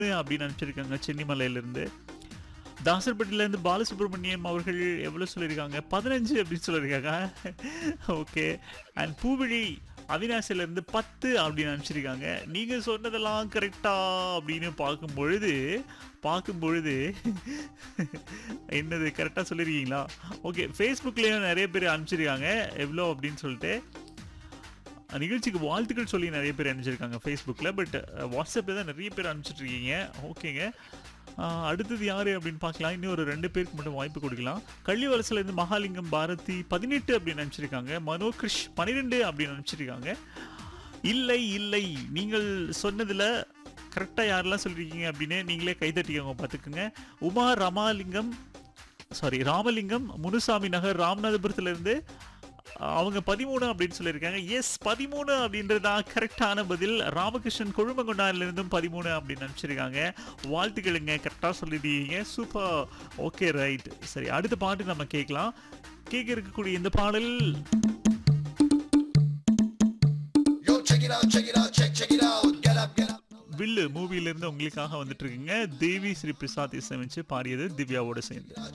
அப்படின்னு அனுப்பிச்சிருக்காங்க சென்னிமலையிலேருந்து தாசர்பட்டியிலேருந்து பாலசுப்ரமணியம் அவர்கள் எவ்வளோ சொல்லியிருக்காங்க பதினஞ்சு அப்படின்னு சொல்லியிருக்காங்க ஓகே அண்ட் பூவிழி அவினாசிலேருந்து பத்து அப்படின்னு அனுப்பிச்சிருக்காங்க நீங்கள் சொன்னதெல்லாம் கரெக்டா அப்படின்னு பார்க்கும் பொழுது பார்க்கும் பொழுது என்னது கரெக்டாக சொல்லியிருக்கீங்களா ஓகே ஃபேஸ்புக்லேயும் நிறைய பேர் அனுப்பிச்சிருக்காங்க எவ்வளோ அப்படின்னு சொல்லிட்டு நிகழ்ச்சிக்கு வாழ்த்துக்கள் சொல்லி நிறைய பேர் அனுப்பிச்சிருக்காங்க ஃபேஸ்புக்கில் பட் வாட்ஸ்அப்பில் தான் நிறைய பேர் அனுப்பிச்சிட்டு இருக்கீங்க ஓகேங்க அஹ், அடுத்தது யார் அப்படின்னு பார்க்கலாம் இன்னும் ஒரு ரெண்டு பேருக்கு மட்டும் வாய்ப்பு கொடுக்கலாம் கள்ளிவலசிலேருந்து மகாலிங்கம் பாரதி பதினெட்டு அப்படின்னு அனுப்பிச்சிருக்காங்க மனோகிருஷ் பன்னிரெண்டு அப்படின்னு அனுப்பிச்சிருக்காங்க இல்லை இல்லை நீங்கள் சொன்னதில் கரெக்டாக யாரெல்லாம் சொல்லியிருக்கீங்க அப்படின்னு நீங்களே கைதட்டிக்கோங்க பார்த்துக்குங்க உமா ரமாலிங்கம் சாரி ராமலிங்கம் முனுசாமி நகர் ராமநாதபுரத்துலேருந்து அவங்க பதிமூணு அப்படின்னு சொல்லியிருக்காங்க எஸ் பதிமூணு அப்படின்றது தான் கரெக்டான பதில் ராமகிருஷ்ணன் கொழுமங்கொண்டாரிலிருந்தும் பதிமூணு அப்படின்னு நினச்சிருக்காங்க வாழ்த்துக்களுங்க கரெக்டாக சொல்லிடுவீங்க சூப்பர் ஓகே ரைட் சரி அடுத்த பாட்டு நம்ம கேட்கலாம் கேட்க இருக்கக்கூடிய இந்த பாடல் Yo, check it out, check it out, check, check it out. Get up, get up. வில்லு மூவியிலிருந்து உங்களுக்காக வந்துட்டு இருக்குங்க தேவி ஸ்ரீ பிரசாத் இசையமைச்சு பாடியது திவ்யாவோட சேர்ந்து